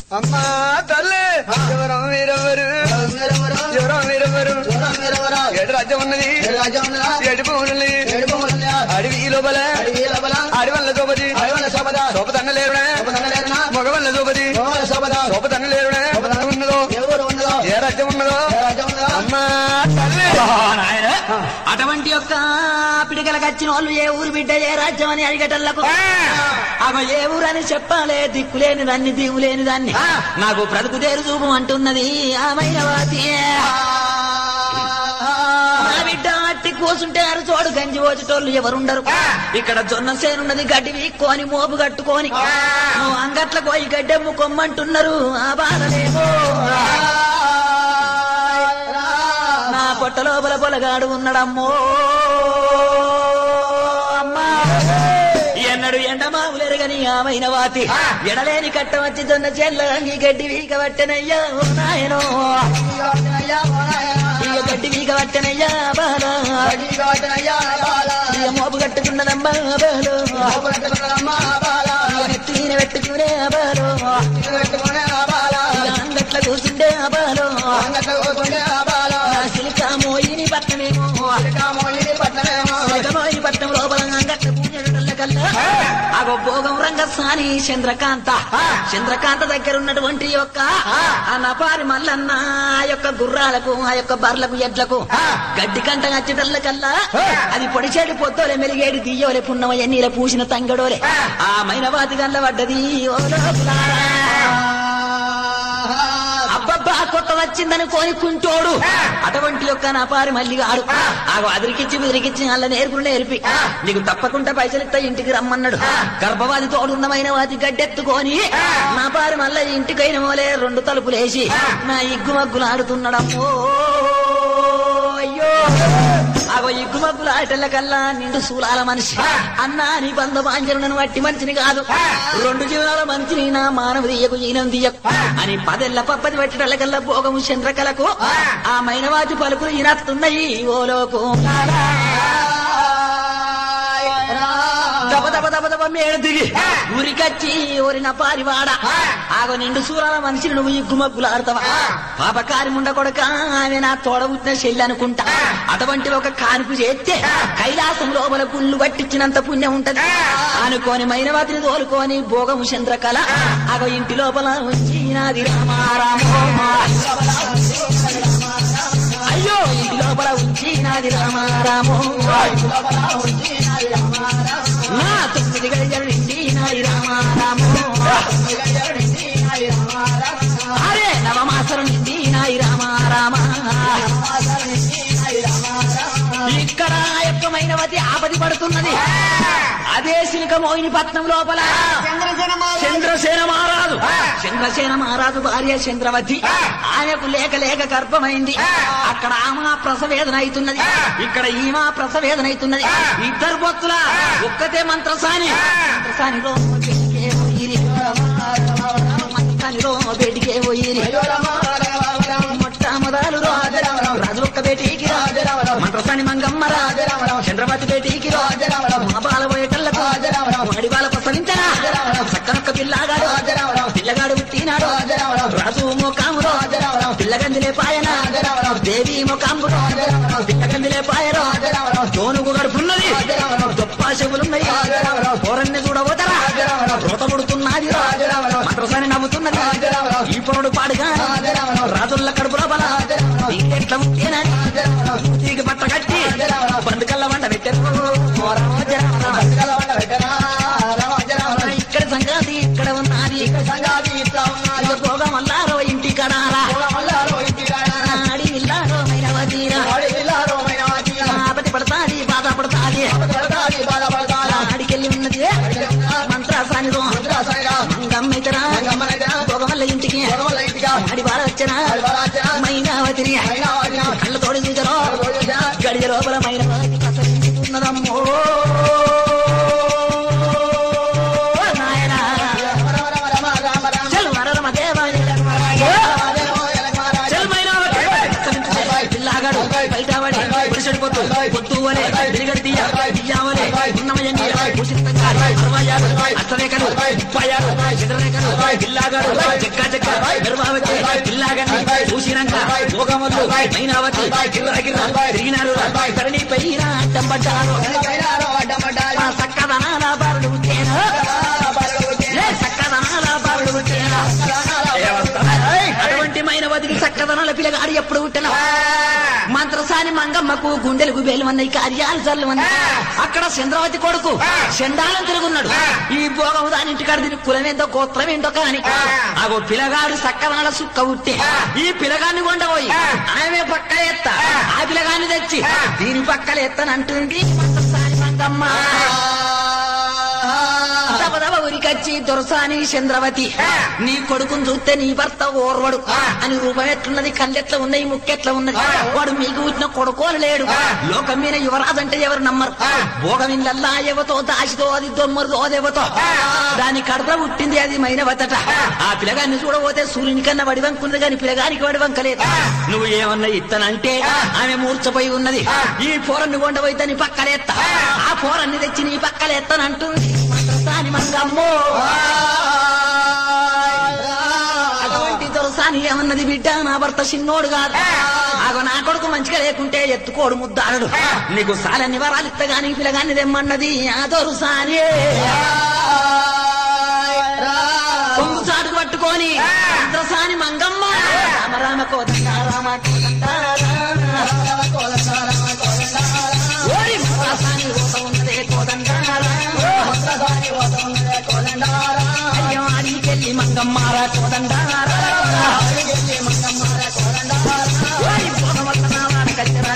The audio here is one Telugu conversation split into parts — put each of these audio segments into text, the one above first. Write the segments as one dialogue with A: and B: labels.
A: అమ్మా తల్లి ఎవరం వీరెవరు ఎవరం వీరెవరు ఏడు రాజ్యం ఉన్నది ఏడు భూములు అడవి లోపల అడవల్ల సోపతి సోపతన్న లేరుడా మగవల్ల సోపతి సోపతన్న లేరుడా ఉన్నదో ఏ రాజ్యం ఉన్నదో అమ్మా తల్లి
B: నాయన అటువంటి యొక్క పిడికలకు వచ్చిన వాళ్ళు ఏ ఊరు బిడ్డ ఏ రాజ్యం అని అడిగేటల్లకు అవ ఏ ఊరు అని చెప్పాలే దిక్కులేని దాన్ని దిగులేని దాన్ని నాకు బ్రతుకు తేరు చూపు అంటున్నది ఆ మైనవాతి నా బిడ్డ అట్టి కూసుంటే అరు చోడు గంజి పోచేటోళ్ళు ఎవరుండరు ఇక్కడ జొన్న సేనున్నది గడ్డి వీక్కొని మోపు కట్టుకొని నువ్వు అంగట్ల పోయి గడ్డెమ్ము కొమ్మంటున్నారు ఆ బాధలేమో నా పొట్ట లోపల పొలగాడు ఉన్నాడమ్మో అమ్మా ఎన్నడు ఎండమావులెరగని ఆమైన వాతి ఎడలేని కట్ట వచ్చి జొన్న చెల్ల ఈ గడ్డి వీక పట్టెనయ్యా ఓ నాయనో ఇక గడ్డి వీక పట్టెనయ్యా బాలా ఇక మోపు కట్టుకున్నదమ్మా బాలు ఇక నెత్తి మీద పెట్టుకునే బాలు ఇక అంగట్ల కూర్చుండే బాలు నా సిలిక మోయిని పట్టమేమో సిలికమోయిని పట్టం లోపల అంగట్ల పూజల కల్లా అగో భోగం రంగస్వామి చంద్రకాంత చంద్రకాంత దగ్గర ఉన్నటువంటి యొక్క ఆ నపారి మల్లన్న ఆ యొక్క గుర్రాలకు ఆ యొక్క బర్లకు ఎడ్లకు గడ్డి కంట నచ్చటల్ల కల్లా అది పొడిచేటి పొత్తోలే మెలిగేడి దియ్యోలే పున్నమ ఎన్నీల పూసిన తంగడోలే ఆ మైనవాతి గల్ల పడ్డది ఓ లోపులారా. అబ్బబ్బా కొత్త వచ్చిందని కోనుకుంటోడు అటువంటి యొక్క నా పారి మళ్ళీ ఆడు ఆగో అదిరికిచ్చి బెదిరికిచ్చి అల్ల నేర్పులు నేర్పి నీకు తప్పకుండా పైసలు ఇస్తా ఇంటికి రమ్మన్నాడు గర్భవాది తోడున్నమైన వాతి గడ్డెత్తుకొని నా పారి మళ్ళీ ఇంటికైన మోలే రెండు తలుపులేసి నా ఇగ్గు మగ్గులు ఆడుతున్నాడమ్మో అయ్యో అగో ఇగ్గు మగ్గులు ఆటల కల్లా నిండు శూలాల మనిషి అన్నా నీ బంధ బాంజరులను వట్టి మనిషిని కాదు రెండు జీవనాల మనిషిని నా మానవ దియ్యకు ఈనం దియ్యకు అని పదెల్ల పప్పది పెట్టడల కల్లా భోగము చంద్రకలకు ఆ మైనవాతి పలుకులు ఈనత్తున్నాయి ఓలోకు దబ దబ దబ దబ మేడు దిగి ఊరికచ్చి ఓరిన పారివాడ ఆగో నిండు సూరాల మనిషిని నువ్వు ఈ గుమ్మగ్గులాడతావా పాపకారి ముండ కొడక ఆమె నా తోడ పుట్టిన చెల్లి అనుకుంటా అటువంటి ఒక కానుపు చేస్తే కైలాసం లోపల గుళ్ళు పట్టించినంత పుణ్యం ఉంటది అనుకోని మైనవాతిని తోలుకొని భోగము చంద్రకళ ఆగో ఇంటి లోపల వచ్చి నాది రామారామో అయ్యో ఇంటి లోపల ఉంచి నాది రామారామో నా తొమ్మిది గడియలు నిండి నాది రామారామో అరే నవమాసరం నిండి నాయి రామారామ ఇక్కడ యొక్కమైనవతి ఆపది పడుతున్నది అదే శిల్క మోహిని పట్నం లోపల చంద్రసేన మహారాజు చంద్రసేన మహారాజు భార్య చంద్రవతి ఆమెకు లేక లేక గర్భమైంది అక్కడ ఆమె ప్రసవేదన అవుతున్నది ఇక్కడ ఈమె ప్రసవేదన అవుతున్నది ఇద్దరు భక్తుల ఒక్కతే మంత్రసాని మంత్రసానిలో బెడికే పోయిరి మంత్రసానిలో బెడికే పోయిరి మొట్టమొదలు రాజు ఒక్క బేటీకి మంత్రసాని మంగమ్మ చంద్రవతి బేటీకి మా బాల పోయేటల్లకు వాడి బాల ప్రసవించరా చక్కనొక్క పిల్లగాడు పిల్లగాడు పుట్టినాడు రాజు మోకాముడు పిల్లగందిలే పాయన దేవి మోకాంబుడు పిల్లగందిలే పాయరు తోనుగు గడుపున్నది గొప్ప చెవులున్నాయి పోరన్ని చూడబోతరా రోత పుడుతున్నది మంత్రసాని నవ్వుతున్నది ఈ పొరుడు పాడుగా రాజుల్ల కడుపు లోపల ఎట్లా ఉంటేనని తీగ పట్ట కట్టి బందుకల్ల వంట పెట్టారు ఇక్కడ సంగతి ఇక్కడ ఉన్నది ఇక పోగా మల్లారో ఇంటి కడారా ఆడి ఇల్లారో మైనవతీరా ఆపతి పడతాది బాధ పడతాది ఆడికెళ్ళి ఉన్నది మంత్రాసానిలో గమ్మైతరా భోగమల్ల ఇంటికి ఆడి బాధ వచ్చనా మైనావతిని కళ్ళ తోడి చూచరో గడియ లోపల మైనవతి ప్రసరించుతున్నదమ్మో నాయనా చల్ వరరమ దేవాయ చల్ మైనావతి పిల్లగాడు బయటవాడి పొడిసెడిపోతూ పొత్తు వలే వెలుగడి తీయ తీయవలే ఉన్నమయండి భూషితంగాడు అరవయాడు అష్టరేఖలు ముప్పయాడు చంద్రరేఖలు పిల్లాగాడు చెక్క చెక్క గర్భావతి పిల్లాగని చూసినాక భోగములు మైనావతి గిర్ర గిర్ర తిరిగినారు ధరణి పైన అడ్డంపడ్డారు ఆ సక్కదనాల బారుడు తేనా లే సక్కదనాల బారుడు తేనా అటువంటి మైనవతికి సక్కదనాల పిల్లగాడు ఎప్పుడు పుట్టిన మంత్రసాని మంగమ్మకు గుండెలకు బేలుమన్నాయి కార్యాలు చల్లుమన్నాయి అక్కడ చంద్రవతి కొడుకు చండాలం తిరుగున్నాడు ఈ భోగం దాని ఇంటికాడ దీని కులమేందో గోత్రం ఏంటో కాని ఆగో పిల్లగాడు సక్కదనాల సుక్క ఉట్టే ఈ పిల్లగాన్ని కొండపోయి ఆమె పక్క ఎత్త ఆ పిల్లగాన్ని తెచ్చి దీని పక్కల ఎత్తనంటుంది మంత్రసాని మంగమ్మ దబదబ ఉరికచ్చి దొరసాని చంద్రవతి నీ కొడుకుని చూస్తే నీ భర్త ఓర్వడు అని రూపం ఎట్లున్నది కళ్ళెట్లా ఉన్నాయి ముక్కెట్లా ఉన్నది వాడు మీకు పుట్టిన కొడుకోలు లేడు లోకం మీద యువరాజు అంటే ఎవరు నమ్మరు భోగమిల్లల్లా ఎవతో దాచితో అది దొమ్మరుతో అదేవతో దాని కడప పుట్టింది అది మైనవతట ఆ పిల్లగాన్ని చూడబోతే సూర్యుని కన్నా వడివంకున్నది కానీ పిల్లగానికి వడివంకలేదు నువ్వు ఏమన్నా ఇత్తనంటే ఆమె మూర్చపోయి ఉన్నది ఈ పోరన్ని కొండపోయి దాని పక్కలేత్త ఆ పోరన్ని తెచ్చి నీ పక్కలేత్తనంటుంది మంత్రసాని మంగమ్మో అటువంటి దొరసాని ఏమన్నది బిడ్డ నా భర్త చిన్నోడు కాదు ఆగో నా కొడుకు మంచిగా లేకుంటే ఎత్తుకోడు ముద్దాడు నీకు సాలని వరాలు ఇత్తగాని పిల్లగాని తెమ్మన్నది ఆ దొరసాని కొంగు చాటుకు పట్టుకొని దొరసాని మంగమ్మ రామ రామ కోదండ రామ కోదండ ఓరి దొరసాని ఓత ఉన్నదే కోదండ అయ్యో అడిగికెళ్ళి మంగమ్మారా కోదండారా ఓరి భోగవల్లనావాడ కచ్చరా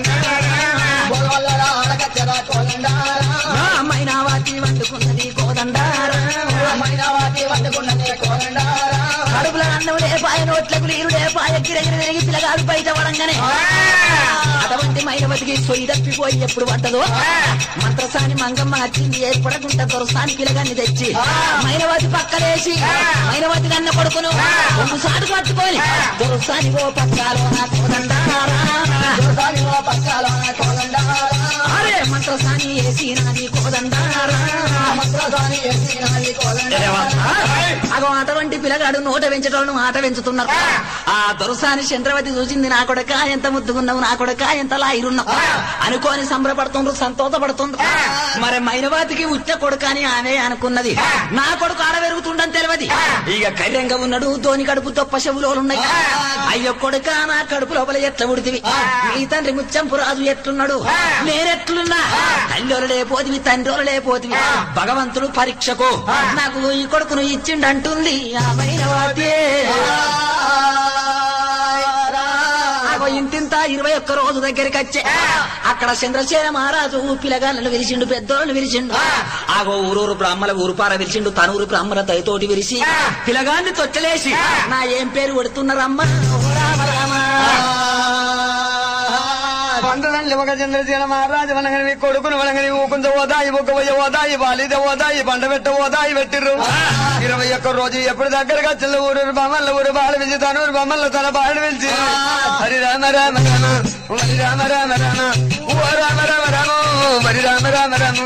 B: కోదండారా నా మైనావాతి వండుకున్నది కోదండారా కడుపుల అన్నం లేపాయ నోట్లకు నీరు లేపాయ గిరగిరి తిరిగి పిల్లగాడు బయట పడంగానే అటువంటి మైనవతికి సొయ్యి తప్పిపోయి ఎప్పుడు పడ్డదో మంత్రసాని మంగమ్మ వచ్చింది ఏర్పడకుండా దొరసాని పిల్లగాన్ని తెచ్చి మైనవతి పక్కలేసి మైనవతి కన్న కొడుకును ఒంగు సాటు పట్టుకొని దొరసాని ఓ పక్కాలో నా కోదండారా అరే మంత్రసాని వేసి నాది కోదండారా అగో అటువంటి పిల్లగాడు నోట పెంచటోళ్ళను ఆట పెంచుతున్నారు ఆ దొరసాని చంద్రవతి చూసింది నా కొడక ఎంత ముద్దుగున్నావు నా కొడక ఎంత లాయిరున్నావు అనుకోని సంబరపడుతుండ్రు సంతోషపడుతుండ్రు మరి మైనవాతికి ఉచ్చ కొడుక అని ఆమె అనుకున్నది నా కొడుకు ఆడ పెరుగుతుండని తెలియదు ఇక కర్యంగా ఉన్నాడు ధోని కడుపు తొప్ప చెవులోలున్నాయి అయ్యో కొడుక నా కడుపు లోపల ఎట్ల ఉడితివి నీ తండ్రి ముచ్చంపు రాజు ఎట్లున్నాడు నేనెట్లున్నా తల్లి లేపోతివి తండ్రి లేపోతివి భగవంతుడు పరీక్షకు నాకు ఈ కొడుకును ఇచ్చిండంటుంది ఆ మైనవాతే ఆగో ఇంతింత ఇరవై ఒక్క రోజు దగ్గరికి వచ్చే అక్కడ చంద్రసేన మహారాజు పిలగాళ్ళను విరిచిండు పెద్దోళ్ళను విరిచిండు ఆగో ఊరూరు బ్రాహ్మల ఊరుపార విరిచిండు తనూరు బ్రాహ్మణ దయతోటి విరిసి పిలగాన్ని తొచ్చలేసి నా ఏం పేరు కొడుతున్నారమ్మా ఓ రామ రామ
A: పంటదండ్రి ఒక చంద్రశీల మహారాజు వనగని మీ కొడుకును వనగని ఊకుంద ఓదాయి ఒక పోయి ఓదాయి బాలిద ఓదాయి బండ పెట్ట ఓదాయి పెట్టిర్రు ఇరవై ఒక్క రోజు ఎప్పుడు దగ్గరగా చిల్ల ఊరు బొమ్మల ఊరు బాల పిలిచి తనూరు బొమ్మల తన బాలు పిలిచి హరి రామ రామ రామ హరి రామ రామ రామ ఓ రామ రామ రామ హరి రామ రామ రామ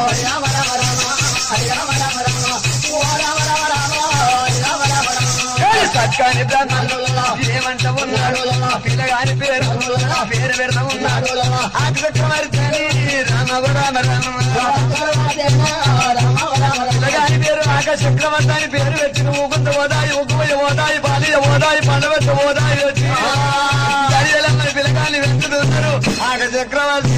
A: సత్కాని బ్రహ్మలు ఏమంట ఉన్నాడు పిల్లగాని పేరు పేరు పెడతా ఉన్నాడు ఆది చక్రవర్తి రామ రామ రామ పిల్లగాని పేరు ఆక చక్రవర్తి అని పేరు వచ్చిన ఊకుంత ఓదాయి ఊకుపోయి ఓదాయి బాలియ ఓదాయి పండవచ్చ ఓదాయి వచ్చి గడియలమ్మ పిల్లగాని వెతుకుతున్నారు ఆక చక్రవర్తి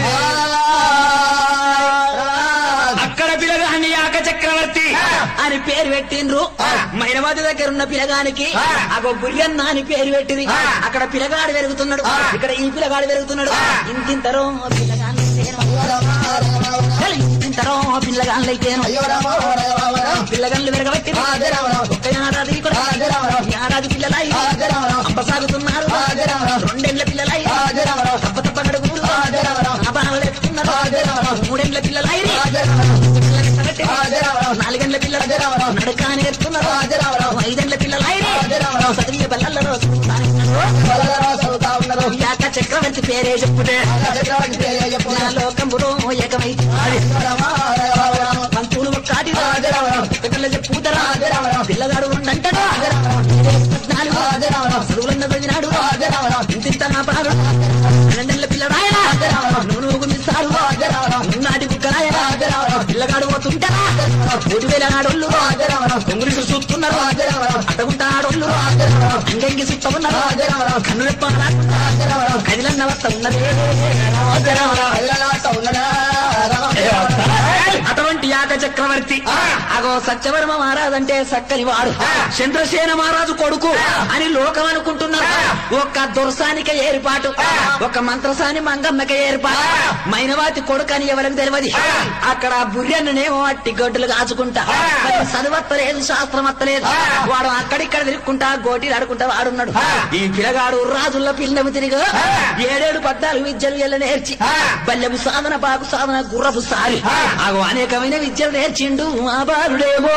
B: అక్కడ పిల్లగాని యాక చక్రవర్తి అని పేరు పెట్టిండ్రు మైనవాది దగ్గర ఉన్న పిల్లగానికి అగో బుర్యన్న అని పేరు పెట్టింది అక్కడ పిల్లగాడు పెరుగుతున్నాడు ఇక్కడ ఈ పిల్లగాడు పెరుగుతున్నాడు ఇంతింతరో పిల్లగాళ్ళైతేను ఇంతింతరో పిల్లగాళ్ళైతేను పిల్లగాళ్ళు పెరగబట్టి ఒక్క ఏడాది కూడా ఏడాది పిల్లలై అంబ సాగుతున్నారు రెండేళ్ల పిల్లలై తప్ప తప్ప నడుగులు ఆభరణాలు ఎత్తుకున్నారు మూడేళ్ల పిల్లలై నాలుగేళ్ల పిల్లలు నడకాని ఎత్తున్నారు ఐదేళ్ల పిల్లలై చదివే బల్లల్లో యాక చక్రవర్తి చక్రవర్తి పేరే చెప్పుదే నా లోకంబులో ఏకమైతే పంతులు ఒక్కటి పిల్లల చెప్పుతారా పిల్లగాడు ఉండంటాడు పద్నాలుగు చదువులన్న చదివినాడు ఇంతింత నా పాడు రెండేళ్ల పిల్లడాయన నువ్వు నువ్వు గుందిస్తాడు నాటి బుక్కరాయన పిల్లగాడు పోతుంటారా మూడు వేల ఆడోళ్ళు దొంగులు చూస్తున్నారు అట్టగుంటా ఆడోళ్ళు అంగంగి సుత్త ఉన్నారు కన్ను రెప్ప కదిలన్న వస్త ఉన్నది అటువంటి యాక చక్రవర్తి అగో సత్యవర్మ మహారాజు అంటే సక్కని వాడు చంద్రసేన మహారాజు కొడుకు అని లోకం అనుకుంటున్నారు ఒక్క దుర్సానిక ఏర్పాటు ఒక మంత్రసాని మంగమ్మక ఏర్పాటు మైనవాతి కొడుకు అని ఎవరికి తెలియదు అక్కడ బుర్రెన్నేమో అట్టి గడ్డలు కాచుకుంటా మరి చదువత్తలేదు శాస్త్రం అత్తలేదు వాడు అక్కడిక్కడ తిరుక్కుంటా గోటీలు ఆడుకుంటా వాడున్నాడు ఈ పిల్లగాడు రాజుల్లో పిల్లము తిరిగి ఏడేడు పద్నాలుగు విద్యలు ఎల్ల నేర్చి బల్లెము సాధన బాగు సాధన గుర్రపు సారి ఆగో అనేకమైన విద్యలు నేర్చిండు ఆ బాలుడేమో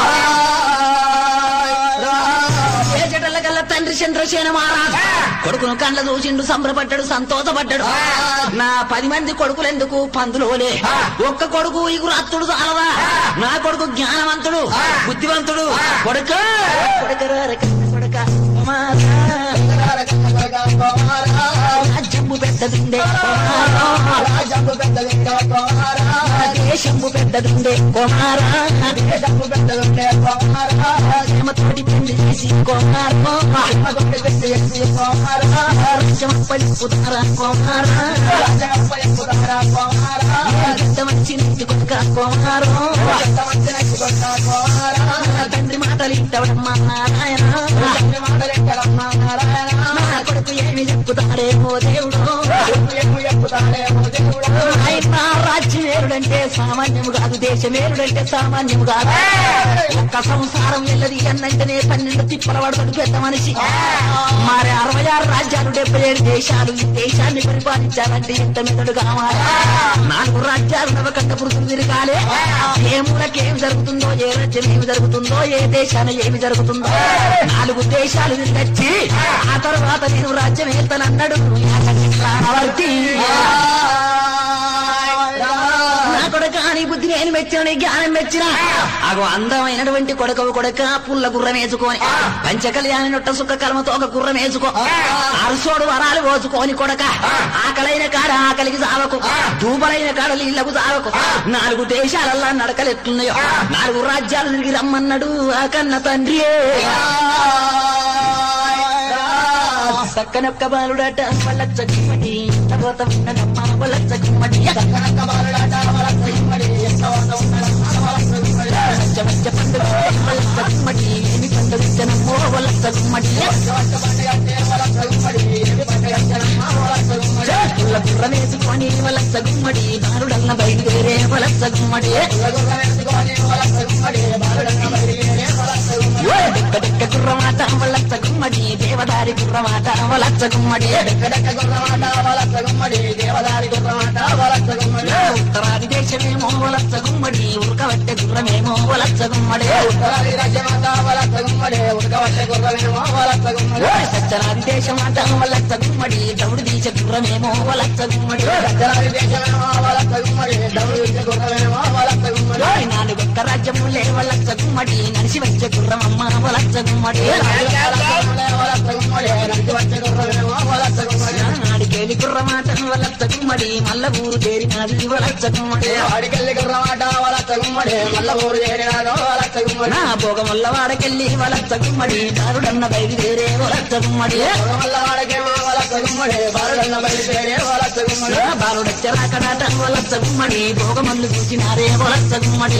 B: చేసేటల్ల కల్లా తండ్రి చంద్రసేన మహారాజు కొడుకును కండ్ల చూసిండు సంబరపడ్డాడు సంతోషపడ్డాడు నా పది మంది కొడుకులు ఎందుకు పందులోలే ఒక్క కొడుకు ఇగురు అత్తుడు చాలదా నా కొడుకు జ్ఞానవంతుడు బుద్ధివంతుడు కొడుక కొడుకరా కొడుక రాజ్యము పెద్దదుండే దేశము పెద్దదుండే కుమారా ప్రేమతోటి పెళ్లి చేసి కుమారో రాజ్యం పలుకుతారా కుమారా వచ్చి నీటి కొడుక కుమారో తండ్రి మాటలు ఇంటవడమ్మా నారాయణ నా కొడుకు ఏమి చెప్పుతాడేమో దేవుడు ఆయన రాజ్యమేరుడంటే సామాన్యము కాదు దేశమేరుడంటే సామాన్యము కాదు ఒక్క సంసారం వెళ్ళది అన్నంటేనే పన్నెండు తిప్పల పడతాడు పెద్ద మనిషి మరి అరవై ఆరు రాజ్యాలు డెబ్బై ఏడు దేశాలు ఈ దేశాన్ని పరిపాలించాలంటే ఎంత మెదడు కావాలి నాలుగు రాజ్యాలు నవకంట పురుషులు తిరగాలి ఏ మూలకేం జరుగుతుందో ఏ రాజ్యం ఏమి జరుగుతుందో ఏ దేశాన ఏమి జరుగుతుందో నాలుగు దేశాలు తెచ్చి ఆ తర్వాత నేను రాజ్యం వెళ్తానన్నాడు చక్రవర్తి నా కొడక నీ బుద్ధి నేను మెచ్చిన నీ జ్ఞానం మెచ్చిన అగో అందమైనటువంటి కొడకవు కొడక పుల్ల గుర్రం వేసుకొని పంచకళ్యాణి నొట్ట సుఖ కర్మతో ఒక గుర్రం వేసుకో అరసోడు వరాలు పోసుకొని కొడక ఆకలైన కాడ ఆకలికి సావకు దూపలైన కాడ నీళ్లకు సావకు నాలుగు దేశాలల్లా నడకలు ఎట్లున్నాయో నాలుగు రాజ్యాలు తిరిగి రమ్మన్నాడు ఆ కన్న తండ్రి సక్కనొక్క బాలుడట వల్ల చక్కమటి తర్వాత ఉన్నదమ్మ వల్ల చక్కమటి మధ్య పండుగ వల్ల చక్కమటి ఏమి పండుగ జనమో వల్ల చక్కమటి పుల్ల గుర్ర వేసుకొని వల్ల చక్కమటి బాలుడల్ల బయలుదేరే వల్ల చక్కమటి డెక్క డెక్క గుర్రమాట వల్ల చక్కమటి దేవదారి గుర్రమాట వల్ల చక్కమటి ఉత్తరాది దేశమేమో వలస గుమ్మడి ఉరకబట్టే గుర్రమేమో వలస గుమ్మడి సచ్చరాది దేశమాట వలస గుమ్మడి దౌడు దీశ గుర్రమేమో వలస గుమ్మడి నాలుగొక్క రాజ్యములే వలస గుమ్మడి నడిచి వచ్చే గుర్రమమ్మ వలస గుమ్మడి నాడికేలి గుర్రమాట వలస గుమ్మడి మల్ల ఊరు చేరినది వలస గుమ్మడి నా భోగముల్ల వాడకెళ్ళి వలస గుమ్మడి దారుడన్న బయలుదేరే వలస గుమ్మడి నా బాలుడచ్చరాకడాట వలస గుమ్మడి భోగమల్లు చూసినారే వలస గుమ్మడి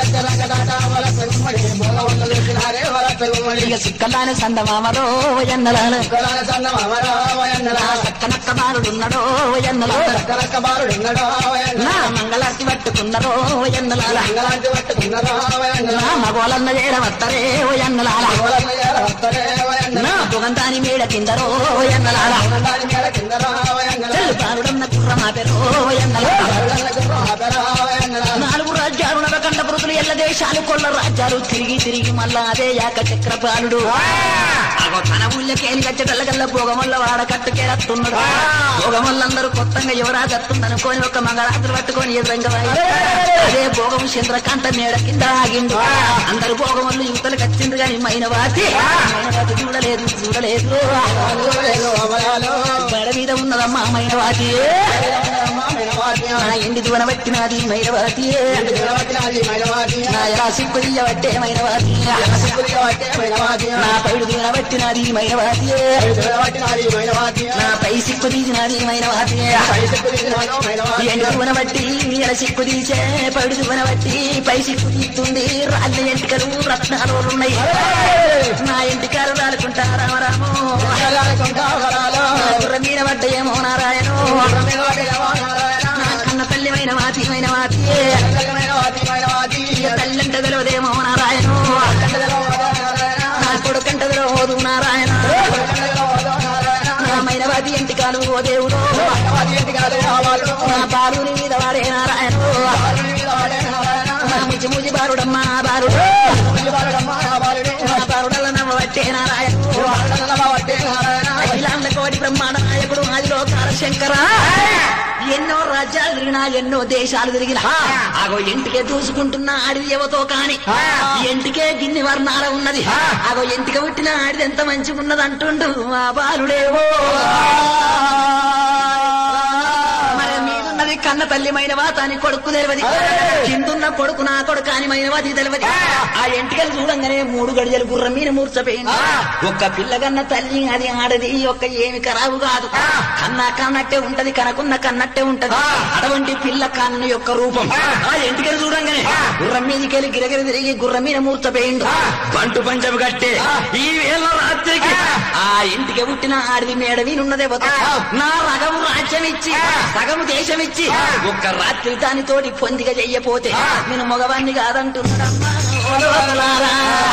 B: ఇక సిక్కలాని సందమామలో ఎన్నలాల నా చక్కనక్క బాలుడున్నడో ఎన్నలాల నా మంగళార్తి పట్టుకున్నరో ఎన్నలాల నా మగోళన్న చేరవత్తరే ఎన్నలాల నా సుగంధాని మేడ కిందరో ఎన్నలాడా చెల్లు పారుడన్న కుర్రమా పెరో ఎన్నలాడా నాలుగు రాజ్యాలు నరకండ పురుతులు ఎల్ల దేశాలు కొల్ల రాజ్యాలు తిరిగి తిరిగి మళ్ళా అదే యాక చక్రపాలుడు అగో తన ఊళ్ళకేని గచ్చటల్లగల్ల భోగమల్ల వాడ కట్టుకేరత్తున్నాడు భోగమల్లందరూ కొత్తగా యువరాజు వస్తుందనుకోని ఒక మగరాత్రి పట్టుకొని ఎదురంగా వాయి. అదే భోగం చంద్రకాంత మేడ కింద ఆగిండు అందరు భోగమల్లు యువతలకు వచ్చిండ్రు గాని మైనవాతి మైనవాతి చూడలేదు చూడలేదు బడ మీద ఉన్నదమ్మా మైనవాతి నా ఎండి దువన పట్టినది మైనవాతి నా ఎలా సిక్కుదియ్య పట్టే మైనవాతి నా పైడు దువన పట్టినది మైనవాతి నా పై సిక్కు తీసినది మైనవాతి ఎండు దువన బట్టి ఎలా సిక్కు తీసే పైడు దువన బట్టి పై సిక్కు తీస్తుంది రాళ్ళ ఎంటికలు రత్నాలు ఉన్నాయి నా ఎంటికలు రాలుకుంటా రామరాము నా గుర్ర మీద పడ్డయేమో నారాయణు నా కన్న తల్లిమైన మాతి మైన మాతి తల్లంట తెలవదేమో నారాయణు నా కొడుకంట తెలవదు నారాయణ నా మైనవాది ఎంటికాలు ఓ దేవుడు నా బాలుని మీద వాడే నారాయణ నా ముచి ముచి బారుడమ్మా నా బారుడు నా బారుడల్ల నవ్వబట్టే నారాయణ అఖిలాండ కోటి బ్రహ్మాండ నాయకుడు ఆదిలో శంకర ఎన్నో రాజ్యాలు తిరిగినా ఎన్నో దేశాలు తిరిగినా ఆగో ఇంటికే దూసుకుంటున్న ఆడిది ఎవతో కాని ఇంటికే గిన్ని వర్ణాల ఉన్నది ఆగో ఇంటికి పుట్టిన ఆడిది ఎంత మంచిగా ఉన్నది అంటుండు ఆ బాలుడేవో మరి మీదున్నది కన్న తల్లి మైనవా తాని కొడుకు తెలియదు కిందున్న కొడుకు నా కొడుకు అని మైనవాది తెలియదు ఆ ఎంటికలు చూడంగానే మూడు గడియలు గుర్రం మీద మూర్చపోయింది ఒక్క పిల్లగన్న తల్లి అది ఆడది ఒక్క ఏమి ఖరాబు కాదు కన్నా కన్నట్టే ఉంటది కనకున్న కన్నట్టే ఉంటది అటువంటి పిల్ల కన్ను యొక్క రూపం ఆ ఎంటికలు చూడంగానే గుర్రం మీదకి వెళ్ళి గిరగిర తిరిగి గుర్రం మీద మూర్చపోయిండు పంటు పంచము కట్టే ఈ వేళ రాత్రికి ఆ ఇంటికి పుట్టిన ఆడిది మేడ వీనున్నదే నా రగము రాజ్యం ఇచ్చి సగము దేశం ఇచ్చి ఒక్క రాత్రి దానితోటి పొందిక చెయ్యపోతే నేను మగవాణ్ణి కాదంటున్నాడమ్మా ఓ లోకలారా.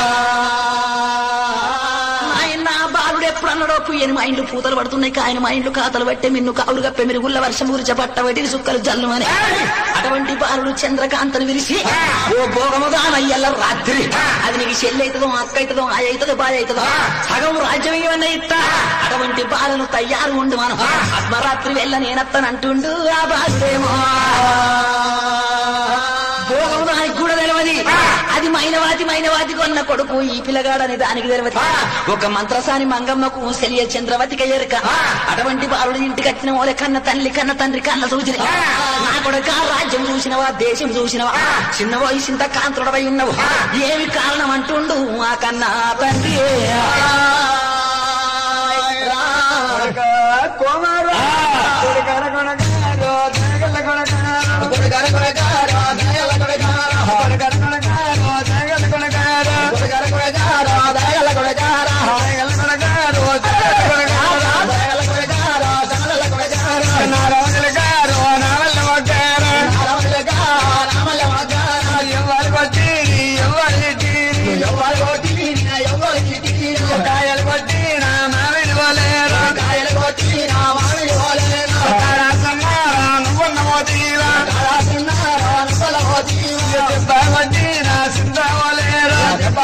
B: ఆయన బాలుడు ఎప్పుడు అన్నాడో పుయ్యని మా ఇండ్లు పూతలు పడుతున్నాయి ఆయన మా ఇండ్లు కాతలు పట్టే మిన్ను కావులు కప్పే మిరుగుళ్ళ వర్షం గురిచ పట్ట వటి సుక్కలు జల్లు అని అటువంటి బాలుడు చంద్రకాంతను విరిసి ఓ భోగముదానయ్యల్ల రాత్రి అది నీకు చెల్లి అవుతుందో అక్క అవుతుందో ఆ అవుతుందో బాధ అవుతుందో సగం రాజ్యం ఏమన్నా ఇస్తా అటువంటి బాలను తయారు ఉండు మనం అర్ధరాత్రి వెళ్ళ నేనత్తనంటుండు ఆ బాలుడేమో భోగం దానికి కూడా తెలియదు అది మైనవాతి మైనవాతి కొన్న కొడుకు ఈ పిల్లగాడని దానికి తెలియదు ఒక మంత్రసాని మంగమ్మకు సెలియ చంద్రవతికి ఎరుక అటువంటి బాలుడు ఇంటికి వచ్చిన వాళ్ళ కన్న తల్లి కన్న తండ్రి కన్న చూసిన నా కొడుక రాజ్యం చూసినవా దేశం చూసినవా చిన్న వయసు ఇంత కాంతుడవై ఉన్నవు ఏమి కారణం అంటుండు ఆ కన్న తండ్రి
A: కాయలు కొట్టి నా మామిడి పోలేరు నువ్వున్న మోతీరా బాగొట్టి నా సింత పోలేరు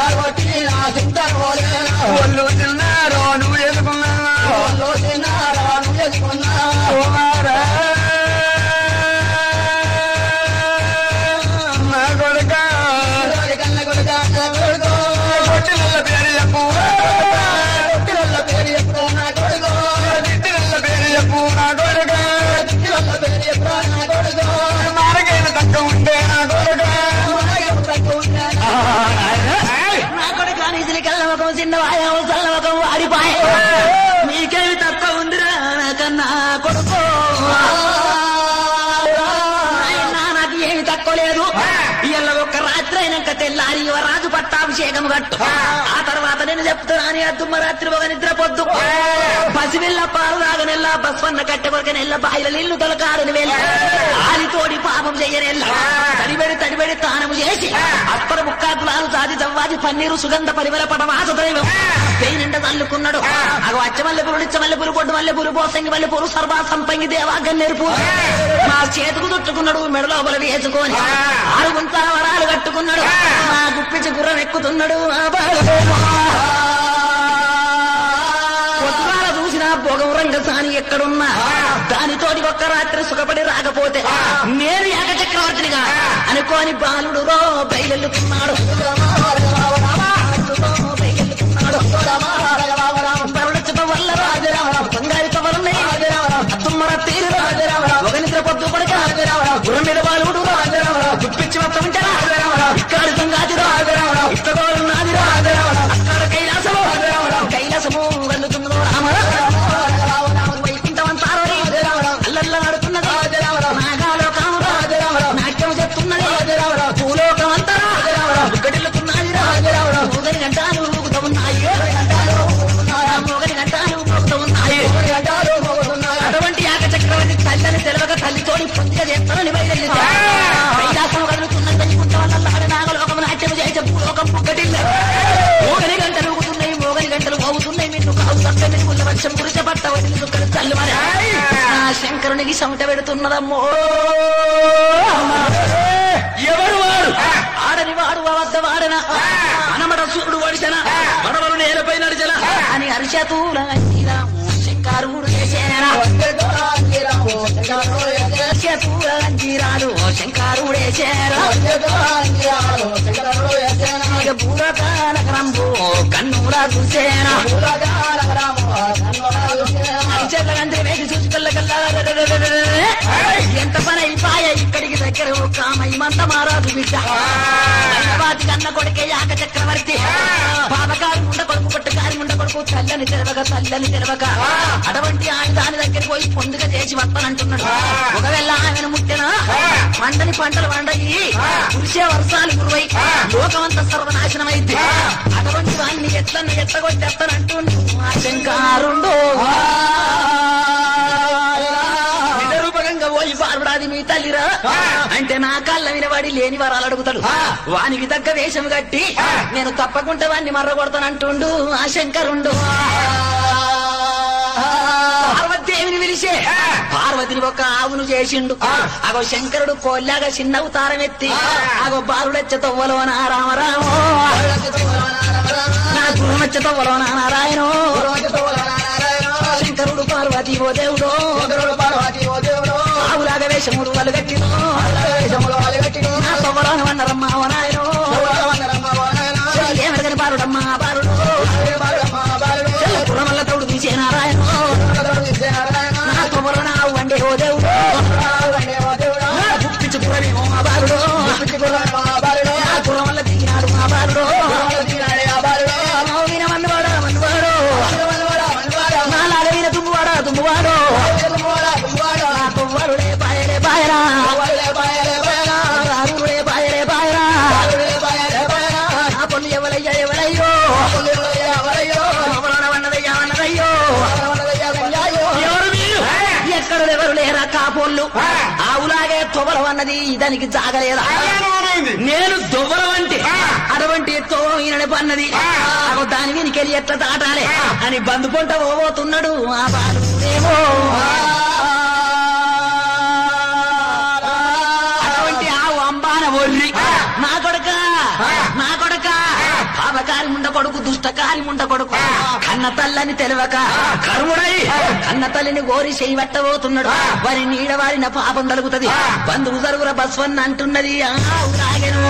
A: ఒళ్ళు తిన్నారు నువ్వు ఎదుకున్నావు కుమారా నా కొడుక కొట్టినల్ల పేరు చెప్పు తిట్టినల్ల పేరు చెప్పు నా కొడుక మారగైన తక్కువ ఉంటే నా కొడుక
B: నా కొడుకు నీతిని కళ్ళమకం చిన్నవాయం చల్లమకం వాడిపాయ మీకేమి తక్కువ ఉందిరా నాకన్నా కొడుకు నాయనా, నాకు ఏమి తక్కువ లేదు ఇవాళ ఒక్క రాత్రి అయినాక తెల్లారి యువరాజు పట్టాభిషేకం అభిషేకం కట్టు ఆ తర్వాత నేను చెప్తున్నాను అద్దుమ్మ రాత్రి ఒక నిద్ర పొద్దు పసివెల్ల పాలు రాగనెల్ల బస్వన్న కట్టె కొరక నెల్ల బాయిల నీళ్లు తొలకాడని వెళ్ళ ఆలితోడి పాపం చెయ్యనెల్ల తడిబెడి తడిబెడి తానము చేసి అప్పర ముక్కాకులాలు సాది దవ్వాది పన్నీరు సుగంధ పరిమళ పటవాస దైవం పెయినిండ తల్లుకున్నాడు అగో అచ్చ మల్లెపూరు నిచ్చ మల్లెపూరు పొడ్డు మల్లెపూరు పోసంగి మల్లెపూరు సర్వా సంపంగి దేవా గన్నేరుపు మా చేతుకు చుట్టుకున్నాడు మెడలో బల వేసుకొని ఆరు గుంత వరాలు కట్టుకున్నాడు మా గుప్పిచి గుర్రం ఎక్కుతున్నాడు మా బాలు పొద్దుగాల చూసిన భోగం రంగసాని ఎక్కడున్నా దానితోటి ఒక్క రాత్రి సుఖపడి రాకపోతే నేను ఏక చక్రవర్తినిగా అనుకోని బాలుడు రో బయలుతున్నాడు బరుడచ్చట వల్ల బంగారిత వలన అత్తుమ్మర తీరు ఒక నిద్ర పొద్దు పడక గుర్రం మీద బాలుడు గుప్పించి మొత్తం ఉంటారా ఇక్కడ సంగాతి ఇట్టగోరు నాది అక్కడ కైలాసము కైలాసము వెళ్తున్నదో రామ వైకుంఠమంతారో అల్లల్ల నడుతున్నది నాగాలో కామురా నాట్యం చెప్తున్నది భూలోకం అంతా గడిల్లుతున్నది మూగని గంటాలు ఊగుతూ ఉన్నాయి మూగని గంటాలు ఊగుతూ ఉన్నాయి అటువంటి యాక చక్రవర్తి తల్లిని తెలవక తల్లితోని పొందిక చేస్తానని బయలుదేరి కైలాసం కదులుతున్నది వైకుంఠం అల్లల్లాడ నాగలోకం నాట్యం చేసే భూలోకం పుక్కటిల్ల మోగని గంటలు ఊగుతున్నాయి మోగని గంటలు మోగుతున్నాయి నిన్ను కావు తప్పని ముళ్ళ వర్షం గురిచ పట్ట వదిలి దుఃఖలు తల్లి మరి నా శంకరునికి చెమట పెడుతున్నదమ్మో ఎవరు వాడు ఆడని వాడు వద్ద వాడన అనమట సూర్యుడు వడిచన మడవలు నేలపై నడిచన అని అరిచతూల శంకరుడు చేసేనా అరిచతూల అంజీరాలు శంకరుడే చేరా ఇక బూరకాలకరంబు కన్నులా చూసేనా చెల్లగంటే వేసి చూసుకెళ్ళగల్లా ఎంత పని అయిపాయ ఇక్కడికి దగ్గర కామయ్యమంత మారాదు బిడ్డ వాటి కన్న కొడుకే యాక చక్రవర్తి పాపకారి ఉండ కొడుకు కొట్టకారి ఉండ కొడుకు చల్లని తెరవక చల్లని తెరవక అటువంటి ఆయన దాని దగ్గరికి పోయి పొందుగా చేసి వస్తానంటున్నాడు ఒకవేళ ఆమెను ముట్టిన పంటని పంటలు పండయి కురిసే వర్షాలు గురువై లోకమంతా సర్వనాశనమైంది అటువంటి వాడిని ఎట్లన్న ఎత్తగొట్టేస్తానంటుండు ఆ శంకారుండు నిజరూపకంగా పోయి పార్వడాది మీ తల్లిరా అంటే నా కళ్ళ వినబడి లేని వరాలు అడుగుతాడు వానికి తగ్గ వేషం కట్టి నేను తప్పకుండా వాడిని మర్రగొడతానంటుండు ఆ శంకరుండు పార్వతీదేవిని పిలిచే పార్వతిని ఒక ఆవును చేసిండు అగో శంకరుడు కోల్లాగా చిన్న అవతారం ఎత్తి అగో బాలుడచ్చ తవ్వలోన రామరామో నా గురుమచ్చ తవ్వలోన నారాయణో శంకరుడు పార్వతి ఓ దేవుడో ఆవులాగా వేషములు వాళ్ళు కట్టినో నా తవ్వలోన వన్నరమ్మ ఓ నాయనో ఏమరగని బాలుడమ్మ బాలుడు పురమల్ల తౌడు తీసే నారాయణ నా తవ్వలోన ఆవు వండే ఓ దేవుడు గుప్పించు పురవి ఓ మా బాలుడు నా పురమల్ల దిగినాడు మా బాలుడు వినమన్నవాడా మన్నవాడు నాలాగ విన తుమ్మువాడా తుమ్మువాడు నా తువ్వరుడే పాయరే పాయరా రారుడే పాయరే పాయరా నా పొల్లు ఎవరయ్యా ఎవరయ్యో ఎవరన వన్నదయ్యా వన్నదయ్యో ఎవరు మీరు ఎక్కడ ఎవరు లేరా కాపోళ్ళు ఆవులాగే తొవలం అన్నది దానికి జాగలేదా నేను దొవ్వలం అంటే అటువంటి తోయినని పన్నది అగో దాని వెనుకెళ్ళి ఎట్లా దాటాలి అని బంధు పొంట పోతున్నాడు ఆ బాలుడేమో అటువంటి ఆవు అంబాన ఒర్రి నా కొడక నా కొడక పాపకారి ముండ కొడుకు దుష్టకారి ముండ కొడుకు కన్న తల్లని తెలవక కరువుడై కన్న తల్లిని గోరి చేయబట్టబోతున్నాడు వారి నీడ వారిన పాపం తలుగుతుంది బంధువు జరుగుర బస్వన్న అంటున్నది ఆ ఆవు రాగెను.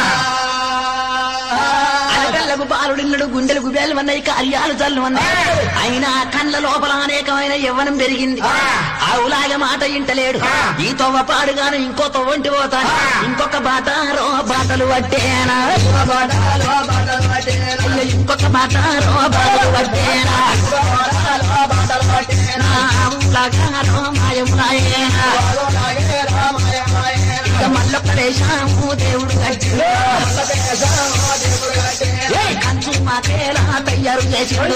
B: అలకల్లకు బాలుడిల్లడు గుండెలు గుబేలు ఉన్నాయి కార్యాలు జల్లు ఉన్నాయి అయినా కండ్ల లోపల అనేకమైన యవ్వనం పెరిగింది ఆవులాగా మాట ఇంటలేడు ఈ తొవ్వ పాడుగాను ఇంకో తొవ్వంటి పోతాను ఇంకొక బాట రో బాటలు పట్టేనా అయ్యో, ఇంకొక బాట రో బాటలు పట్టేనా ఆవులాగా రో మాయములాయేనా ఇక ఇక మల్లొక్క దేశము దేవుడు కట్టి ఏ కంచు మాకేలా తయారు చేసిండు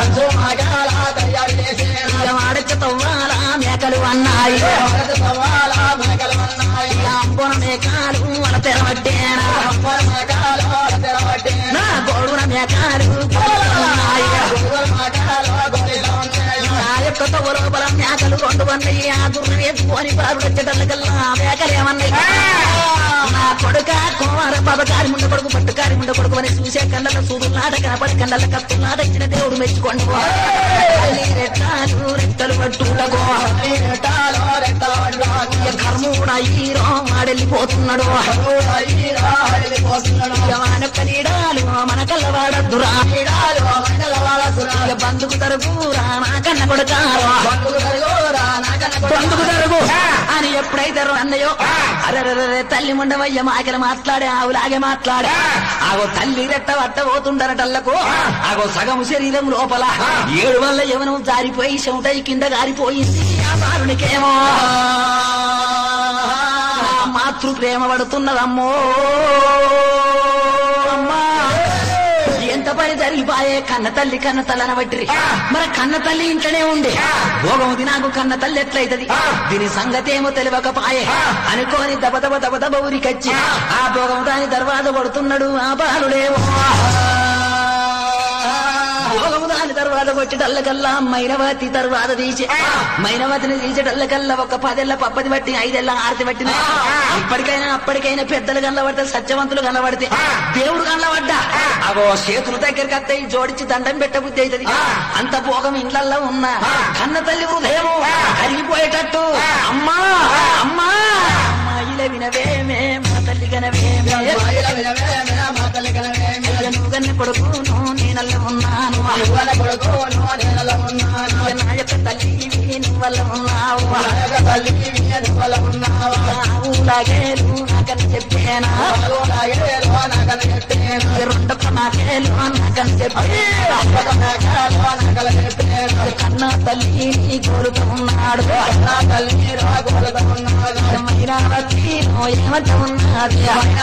B: ఇక వాడచ్చ తవ్వాల మేకలు అన్నాయి ఇక అంబున మేకాలు మన తెరవట్టేనా నా గోడున మేకాలు ఉన్నాయి నా యొక్క తవ్వ లోపల మేకలు రెండు ఉన్నాయి ఆ గుర్రం ఎత్తుకొని బాబుడు వచ్చేటల్లకల్లా మేకలేమన్నాయి నా కొడుక కుమార బాబకారి ముండ కొడుకు పట్టుకారి ముండ కొడుకు అని చూసే కళ్ళలో చూడు నాట కనపడి కళ్ళ కత్తు నాట ఇచ్చిన దేవుడు మెచ్చుకోండి తల్లి రెట్టాలు రెట్టలు పట్టుటగో కర్మూడ హీరో ఆడెళ్ళిపోతున్నాడు మనొక్క నీడాలు మన కళ్ళ వాడద్దురా ఇక బంధుకు తరుగురా నా కన్న కొడుకారా బంధుకు తరుగు అని ఎప్పుడైతే అన్నయ్యో అరే తల్లి ముండవయ్య మాకల మాట్లాడే ఆవులాగే మాట్లాడే ఆగో తల్లి రెట్ట వట్ట పోతుండరటల్లకు ఆగో సగం శరీరం లోపల ఏడు వల్ల యవనం జారిపోయి చెమటై కింద గారిపోయింది ఆ బాలునికేమో మాతృ ప్రేమ పడుతున్నదమ్మో అమ్మా ఎంత పని జరిగిపోయే కన్న తల్లి కన్న తల్లి అనబట్టి మరి కన్న తల్లి ఇంట్లోనే ఉండే భోగముది నాకు కన్న తల్లి ఎట్లయితది దీని సంగతి ఏమో తెలియకపాయే అనుకోని దబ దబ దబ దబ ఊరికొచ్చి ఆ భోగము దాని దర్వాజ కొడుతున్నాడు ఆ బాలుడేమో భోగము దాని తర్వాత కొట్టేటల్లకల్లా మైనవతి తర్వాత తీసే మైనవతిని తీసేటల్లకల్లా ఒక పదేళ్ల పప్పది బట్టి ఐదేళ్ల ఆరతి పట్టిన ఇప్పటికైనా అప్పటికైనా పెద్దలు కనబడితే సత్యవంతులు కనబడితే దేవుడు కనబడ్డా అవో చేతుల దగ్గరికి అత్తయి జోడించి దండం పెట్టబుద్ధి అవుతుంది అంత భోగం ఇండ్లల్లో ఉన్న కన్న తల్లి హృదయము కరిగిపోయేటట్టు అమ్మా అమ్మా అమ్మాయిల వినవేమే మా తల్లి కనవేమే నువ్వు కన్న కొడుకును నేనల్ల ఉన్నాను నా యొక్క తల్లి నువ్వు వల్ల ఉన్నావు ఊలాగేలు నాకని చెప్పేనా రెండొక్క నాకేలు నాకని చెప్పేనా కన్న తల్లి నీ కోరుతూ ఉన్నాడు మైనావతి ఏమంట ఉన్నది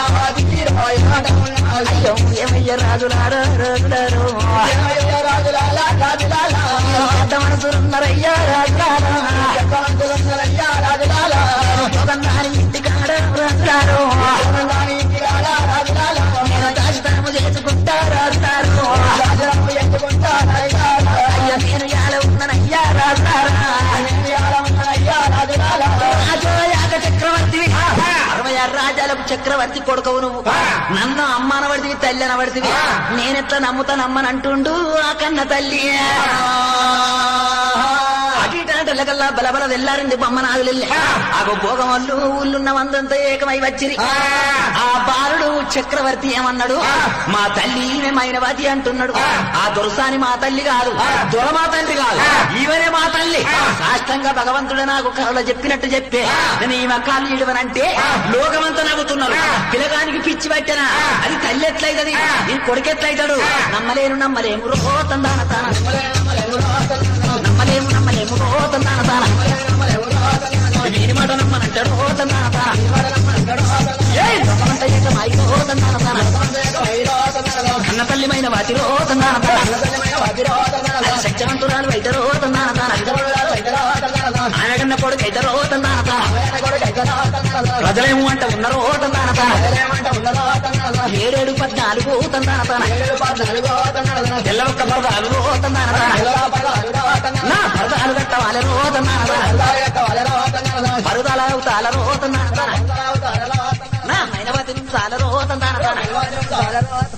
B: అయ్యో ఏమయ్య రాజులారో రాజులారో పెద్ద మనసులున్నారయ్యా రాజులారా ఒకనాని ఇంటికాడ రాజులారో నేను దాచితనము చేసుకుంటా రాజులారో అయ్యో నేను యాల ఉన్నానయ్యా రాజులారా రాజోయాగ చక్రవర్తివి అరవై ఆరు రాజాలకు చక్రవర్తి కొడుకవు నువ్వు నన్ను అమ్మనబడితివి తల్లి అనబడితివి నేనెట్లా నమ్ముతా నమ్మనంటుండు ఆ కన్న తల్లి అటు ఇటు అంటలకల్లా బలబల వెళ్ళారండి బొమ్మనాదులెళ్ళి ఆగో భోగమల్లు ఊళ్ళున్న మందంతా ఏకమై వచ్చిరి ఆ బాలుడు చక్రవర్తి ఏమన్నాడు మా తల్లి ఈమె మైనవతి అంటున్నాడు ఆ దొరసాని మా తల్లి కాదు దొర మా తండ్రి కాదు ఈమెనే మా తల్లి సాష్టంగా భగవంతుడు నాకు కళలో చెప్పినట్టు చెప్పే నేను ఈ మకాలు ఇడవనంటే లోకమంతా నవ్వుతున్నారు పిల్లగానికి పిచ్చి పట్టినా అది తల్లి ఎట్లయితది ఈ కొడుకు ఎట్లయితాడు నమ్మలేను నమ్మలేము రో తందాన తాన నమ్మలేము నమ్మలేము రో తందాన తాన నేను మాట నమ్మనంటాడు రో తందాన తాన ఏయ్, నమ్మమంటే ఏకమై రో తందాన తాన కన్న తల్లిమైన వాటి రో తందాన తాన సత్యవంతురాలు అయితే రో తందాన తాన ఆయనకన్న కొడుకు అయితే రో తందాన తాన ప్రజలేము అంటే ఉన్న రో తందాన తాన ఏడేడు పద్నాలుగు తందాన తాన తెల్ల ఒక్క పరదాలు రో తందాన తాన నా పరదాలు కట్టవాలి రో తందాన తాన పరుదాల తాల రో తందాన తాన నా మైనవతి తాల రో తందాన తాన